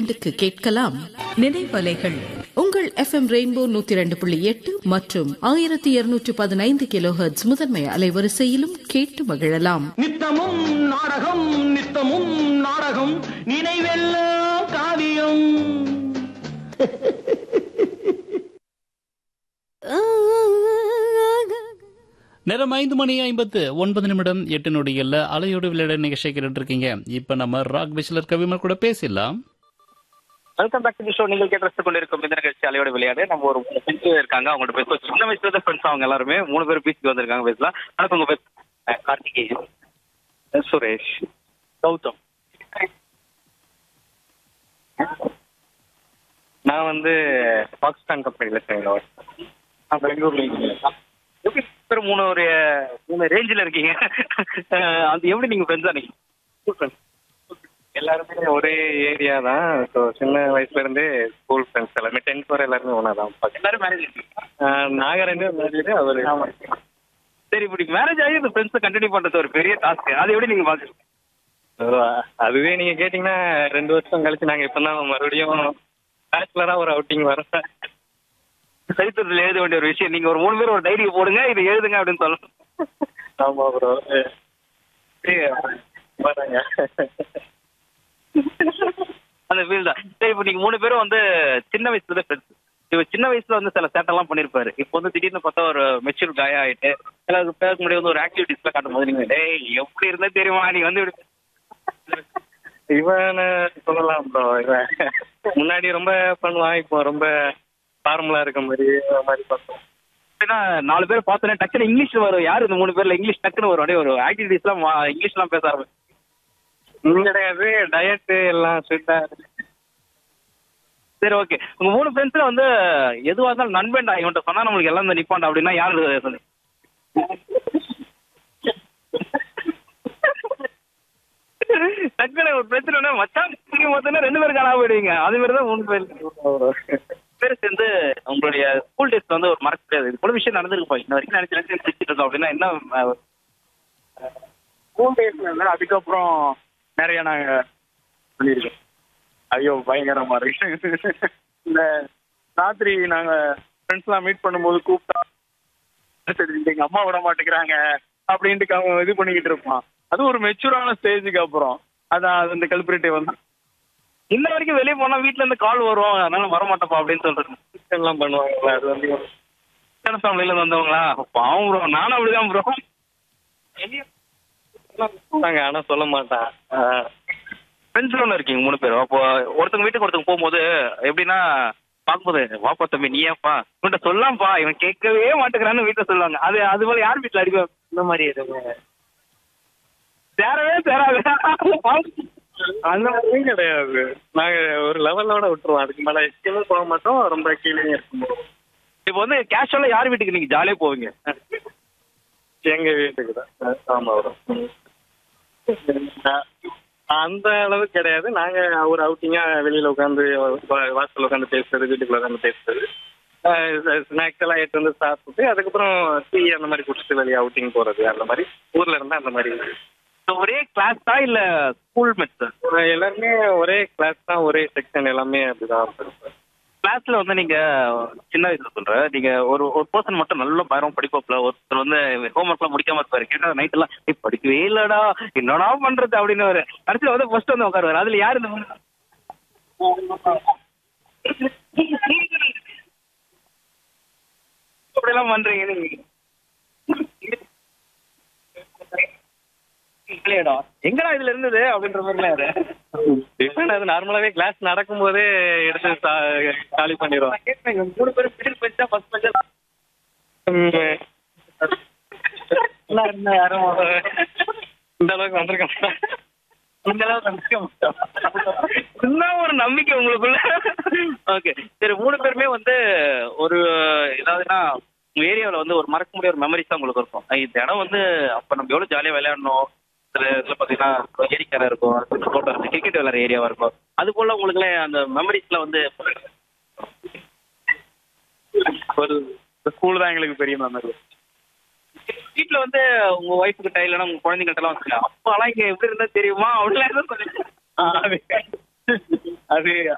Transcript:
இரண்டுக்கு கேட்கலாம் நினைவலைகள் உங்கள் எஃப்எம் ரெயின்போ நூத்தி இரண்டு புள்ளி எட்டு மற்றும் ஆயிரத்தி இருநூற்று பதினைந்து கிலோஹெர்ட்ஸ் முதன்மை அலைவரிசையிலும் கேட்டு மகிழலாம் நித்தமும் நாடகம் நித்தமும் நாடகம் நினைவெல்லாம் காவியம் நேரம் ஐந்து மணி ஐம்பத்து ஒன்பது நிமிடம் எட்டு நொடிகள்ல அலையோடு விளையாட நிகழ்ச்சி கேட்டுட்டு இருக்கீங்க இப்ப நம்ம ராக் பிஸ்லர் கவிமர் கூட பேசிடலாம் வெல்கம் பேக் டு ஷோ நீங்கள் கேட்டு கொண்டிருக்கும் இந்த நிகழ்ச்சி அலையோட விளையாடு நம்ம ஒரு மூணு ஃப்ரெண்ட்ஸ் இருக்காங்க அவங்கள்ட்ட பேசுவோம் சின்ன வயசுல இருந்த ஃப்ரெண்ட்ஸ் அவங்க எல்லாருமே மூணு பேர் பீச்சுக்கு வந்திருக்காங்க பேசலாம் வணக்கம் உங்க பேர் அஹ், கார்த்திகேயன் அஹ், சுரேஷ் கௌதம் நான் வந்து பாகிஸ்தான் கம்பெனியில் சேர்ந்தேன் நான் பெங்களூர்ல இருக்கேன். எப்படி பேர் மூணு ஒரு மூணு ரேஞ்சில் இருக்கீங்க அஹ், அது எப்படி நீங்க ஃப்ரெண்ட்ஸா நீங்க ஃப்ரெண்ட்ஸ் எல்லாருமே ஒரே ஏரியா தான் ஸோ சின்ன வயசுல இருந்தே ஸ்கூல் ஃப்ரெண்ட்ஸ் எல்லாமே டென்த் வரை எல்லாருமே ஒன்றா தான் பார்க்க எல்லாரும் மேரேஜ் நாங்க ரெண்டு மேரேஜ் அவர் சரி இப்படி மேரேஜ் ஆகி இந்த ஃப்ரெண்ட்ஸை கண்டினியூ பண்றது ஒரு பெரிய டாஸ்க் அது எப்படி நீங்க பாக்குறீங்க அதுவே நீங்க கேட்டீங்கன்னா ரெண்டு வருஷம் கழிச்சு நாங்க இப்பதான் மறுபடியும் பேச்சுலரா ஒரு அவுட்டிங் வரோம் சரித்திரத்தில் எழுத வேண்டிய ஒரு விஷயம் நீங்க ஒரு மூணு பேர் ஒரு டைரி போடுங்க இது எழுதுங்க அப்படின்னு சொல்லணும் ஆமா ப்ரோ வராங்க அந்த ஃபீல் தான் சரி இப்போ நீங்க மூணு பேரும் வந்து சின்ன வயசுல தான் ஃப்ரெண்ட்ஸ் இப்போ சின்ன வயசுல வந்து சில சேட்டெல்லாம் பண்ணிருப்பாரு இப்போ வந்து திடீர்னு பார்த்தா ஒரு மெச்சூர் காயா ஆயிட்டு எல்லாருக்கும் பேச முடியாது வந்து ஒரு ஆக்டிவிட்டிஸ்ல காட்டும் போது நீங்க டேய் எப்படி இருந்தா தெரியுமா நீ வந்து இப்படி இவனை சொல்லலாம் ப்ரோ இவன் முன்னாடி ரொம்ப பண்ணுவான் இப்போ ரொம்ப ஃபார்முலா இருக்க மாதிரி அந்த மாதிரி பார்த்தோம் ஏன்னா நாலு பேர் பார்த்தோன்னே டக்குனு இங்கிலீஷ் வரும் யார் இந்த மூணு பேர்ல இங்கிலீஷ் டக்குன்னு வரும் அப்படியே ஒரு ஆக்டிவிட்டிஸ்லாம் இங்கிலீஷ்லாம் பேச ஆரம்பிச்சு இங்க கிடையாது டயட்டு எல்லாம் ஸ்ட்ரிக்டா சரி ஓகே உங்க மூணு ஃப்ரெண்ட்ஸ்ல வந்து எதுவா இருந்தாலும் நண்பன்டா இவன்ட்ட சொன்னா நம்மளுக்கு எல்லாம் இந்த நிப்பாண்டா அப்படின்னா யாரு சொல்லு டக்குனு ஒரு பிரச்சனை மச்சான் மொத்தம் ரெண்டு பேரும் காணாம போயிடுவீங்க அது மாதிரி தான் மூணு பேர் பேர் சேர்ந்து உங்களுடைய ஸ்கூல் டேஸ்ல வந்து ஒரு மறக்க முடியாது இது போல விஷயம் நடந்திருக்குப்பா இன்ன வரைக்கும் நினைச்சு நினைச்சு சிரிச்சிட்டு இருக்கோம் அப்படின்னா என்ன ஸ்கூல் டேஸ்ல இருந்து அதுக்கப்புறம் நிறைய நாங்க பண்ணியிருக்கோம் ஐயோ பயங்கரமா இருக்கு இந்த ராத்திரி நாங்க ஃப்ரெண்ட்ஸ்லாம் மீட் பண்ணும்போது கூப்பிட்டா சரி எங்க அம்மா விட மாட்டேங்கிறாங்க அப்படின்ட்டு அவன் இது பண்ணிக்கிட்டு இருப்பான் அது ஒரு மெச்சூரான ஸ்டேஜுக்கு அப்புறம் அதான் அது இந்த கல்பரேட்டிவ் வந்து இன்ன வரைக்கும் வெளியே போனா வீட்ல இருந்து கால் வரும் அதனால வர மாட்டேப்பா அப்படின்னு சொல்றது எல்லாம் பண்ணுவாங்கல்ல அது வந்து கல்யாண ஃபேமிலியில இருந்து வந்தவங்களா பாவம் ப்ரோ நானும் அப்படிதான் ப்ரோ நாங்க ஆனா சொல்ல மாட்டான் ஆஹ் ஃப்ரெண்ட்ஸ் ஒன்று இருக்கீங்க மூணு பேரும் அப்போ ஒருத்தங்க வீட்டுக்கு ஒருத்தங்க போகும்போது எப்படின்னா பார்க்கும்போது வாப்பா தம்பி நீ ஏப்பா இவன்கிட்ட சொல்லாம்ப்பா இவன் கேட்கவே மாட்டேங்கிறான்னு வீட்டில் சொல்லுவாங்க அது அது போல யார் வீட்டில் அடிப்பேன் இந்த மாதிரி எதுவுமே சேரவே சேராது அந்த மாதிரியும் கிடையாது நாங்க ஒரு லெவலோட விட்டுருவோம் அதுக்கு மேல எஸ்கேமே போக மாட்டோம் ரொம்ப கீழே இருக்கும் இப்போ வந்து கேஷுவலாக யார் வீட்டுக்கு நீங்க ஜாலியாக போவீங்க எங்க வீட்டுக்கு தான் ஆமா வரும் அந்த அளவுக்கு கிடையாது நாங்க ஒரு அவுட்டிங்கா வெளியில உட்காந்து வாசல்ல உட்காந்து பேசுறது வீட்டுக்குள்ள உட்காந்து பேசுறது ஸ்நாக்ஸ் எல்லாம் எடுத்து வந்து சாப்பிட்டு அதுக்கப்புறம் டீ அந்த மாதிரி குடிச்சிட்டு வெளியே அவுட்டிங் போறது அந்த மாதிரி ஊர்ல இருந்தா அந்த மாதிரி So, ஒரே கிளாஸ் தான் இல்லை ஸ்கூல் மெட்ஸ் அஹ் எல்லாருமே ஒரே கிளாஸ் தான் ஒரே செக்ஷன் எல்லாமே அப்படிதான் படிப்போம். கிளாஸ்ல வந்து நீங்க சின்ன வயசுல சொல்றேன் நீங்க ஒரு ஒரு பர்சன் மட்டும் நல்ல பயரம் படிப்பாப்ல ஒருத்தர் வந்து ஹோம்ஒர்க்லாம் முடிக்காம இருப்பாரு கேட்டா நைட் எல்லாம் "நீ படிக்கவே இல்லடா என்னடா பண்றது அப்படின்னு ஒரு கடைசியில் வந்து ஃபர்ஸ்ட் வந்து உட்காருவாரு அதுல யாரு இந்த மாதிரி அப்படியெல்லாம் பண்றீங்க நீங்க இல்லையடா எங்கடா இதுல இருந்தது அப்படின்ற மாதிரிலாம் யாரு டிஃபன் அது நார்மலாவே கிளாஸ் நடக்கும்போதே எடுத்து சா- காலி பண்ணிடுவோம் நான் கேட்பேன் இவங்க மூணு பேரும் மிடில் பெஞ்சா ஃபர்ஸ்ட் பெஞ்சா எல்லாம் இருந்தா யாரும் இந்த அளவுக்கு வந்திருக்க இந்த அளவுக்கு நம்பிக்கை மாட்டோம். என்ன ஒரு நம்பிக்கை உங்களுக்குள்ள ஓகே சரி மூணு பேருமே வந்து ஒரு ஏதாவதுன்னா உங்க ஏரியாவில் வந்து ஒரு மறக்க முடியாத ஒரு மெமரிஸ் தான் உங்களுக்கு இருக்கும் அஹ் இந்த இடம் வந்து அப்போ நம்ம எவ்வளோ ஜாலியாக விளையாடணும் சில இதில் பார்த்தீங்கன்னா ஏரிக்கரை இருக்கும் தோட்டம் இருக்கும் கிரிக்கெட் விளையாடுற ஏரியாவாக இருக்கும் அது போல் உங்களுக்குலாம் அந்த மெமரிஸில் வந்து ஒரு ஸ்கூல் தான் எங்களுக்கு பெரிய மெமரி வீட்டில் வந்து உங்க ஒய்ஃபு கிட்ட இல்லைன்னா உங்க குழந்தைங்கள்ட்ட எல்லாம் வந்து அப்பாலாம் இங்கே எப்படி இருந்தா தெரியுமா அப்படிலாம் எதுவும் சொல்லி அது அது